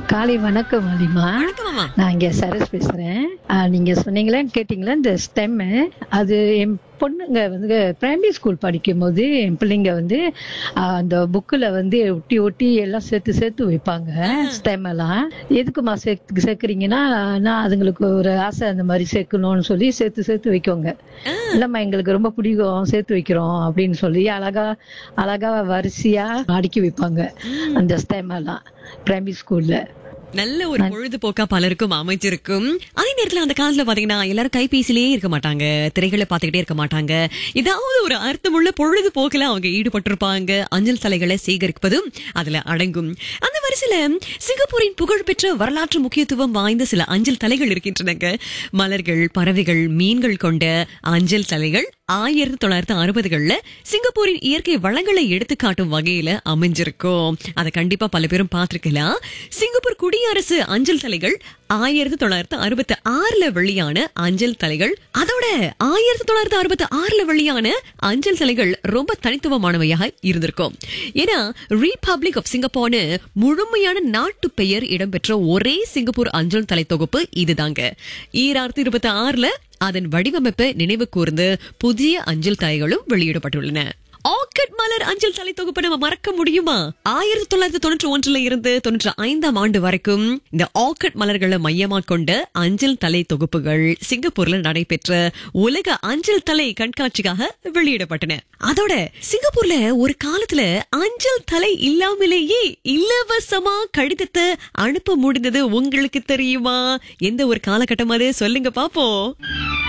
காலை வணக்கம் வலிமா வணக்கம் அம்மா நான் இங்க சரஸ் பேசுறேன் ஆ, நீங்க சொன்னீங்களா கேட்டீங்களா இந்த ஸ்டெம் அது என் பொண்ணுங்க வந்து பிரைமரி ஸ்கூல் படிக்கும் போது என் பிள்ளைங்க வந்து ஆ, அந்த புக்கில் வந்து ஒட்டி ஒட்டி எல்லாம் சேர்த்து சேர்த்து வைப்பாங்க ஸ்டெம் எல்லாம் எதுக்குமா சேர்த்து சேர்க்குறீங்கன்னா நான் அதுங்களுக்கு ஒரு ஆசை அந்த மாதிரி சேர்க்கணும்னு சொல்லி சேர்த்து சேர்த்து வைக்கோங்க இல்லம்மா எங்களுக்கு ரொம்ப பிடிக்கும் சேர்த்து வைக்கிறோம் அப்படின்னு சொல்லி அழகா அழகா வரிசையா அடுக்கி வைப்பாங்க அந்த ஸ்டெம் எல்லாம் பிரைமரி ஸ்கூல்ல நல்ல ஒரு பொழுதுபோக்கா பலருக்கும் அமைஞ்சிருக்கும் அதே நேரத்துல அந்த காலத்துல பாத்தீங்கன்னா எல்லாரும் கைபேசியிலேயே இருக்க மாட்டாங்க திரைகளை பார்த்துக்கிட்டே இருக்க மாட்டாங்க ஏதாவது ஒரு அர்த்தமுள்ள பொழுதுபோக்குல அவங்க ஈடுபட்டிருப்பாங்க அஞ்சல் தலைகளை சேகரிப்பதும் அதுல அடங்கும் அந்த வரிசையில சிங்கப்பூரின் புகழ்பெற்ற வரலாற்று முக்கியத்துவம் வாய்ந்த சில அஞ்சல் தலைகள் இருக்கின்றனங்க மலர்கள் பறவைகள் மீன்கள் கொண்ட அஞ்சல் தலைகள் ஆயிரத்தி தொள்ளாயிரத்தி அறுபதுகள்ல சிங்கப்பூரின் இயற்கை வளங்களை எடுத்துக்காட்டும் வகையில அமைஞ்சிருக்கும் அதை கண்டிப்பா பல பேரும் பார்த்திருக்கலாம் சிங்கப்பூர் குடியரசு அஞ்சல் தலைகள் ஆயிரத்தி தொள்ளாயிரத்தி அறுபத்தி ஆறுல வெளியான அஞ்சல் தலைகள் அதோட ஆயிரத்தி தொள்ளாயிரத்தி அறுபத்தி ஆறுல வெளியான அஞ்சல் தலைகள் ரொம்ப தனித்துவமானவையாக இருந்திருக்கும் ஏன்னா ரிபப்ளிக் ஆஃப் சிங்கப்பூர்னு முழுமையான நாட்டு பெயர் இடம்பெற்ற ஒரே சிங்கப்பூர் அஞ்சல் தலை தொகுப்பு இதுதாங்க ஈராயிரத்தி இருபத்தி ஆறுல அதன் வடிவமைப்பை நினைவு கூர்ந்து புதிய அஞ்சல் தலைகளும் வெளியிடப்பட்டுள்ளன ஆர்கிட் மலர் அஞ்சல் தலை தொகுப்பை நம்ம மறக்க முடியுமா ஆயிரத்தி தொள்ளாயிரத்தி தொண்ணூற்றி ஒன்றுல இருந்து தொண்ணூற்றி ஐந்தாம் ஆண்டு வரைக்கும் இந்த ஆர்கிட் மலர்களை மையமா கொண்ட அஞ்சல் தலை தொகுப்புகள் சிங்கப்பூர்ல நடைபெற்ற உலக அஞ்சல் தலை கண்காட்சிக்காக வெளியிடப்பட்டன அதோட சிங்கப்பூர்ல ஒரு காலத்துல அஞ்சல் தலை இல்லாமலேயே இலவசமா கடிதத்தை அனுப்ப முடிந்தது உங்களுக்கு தெரியுமா எந்த ஒரு காலகட்டம் அது சொல்லுங்க பாப்போம்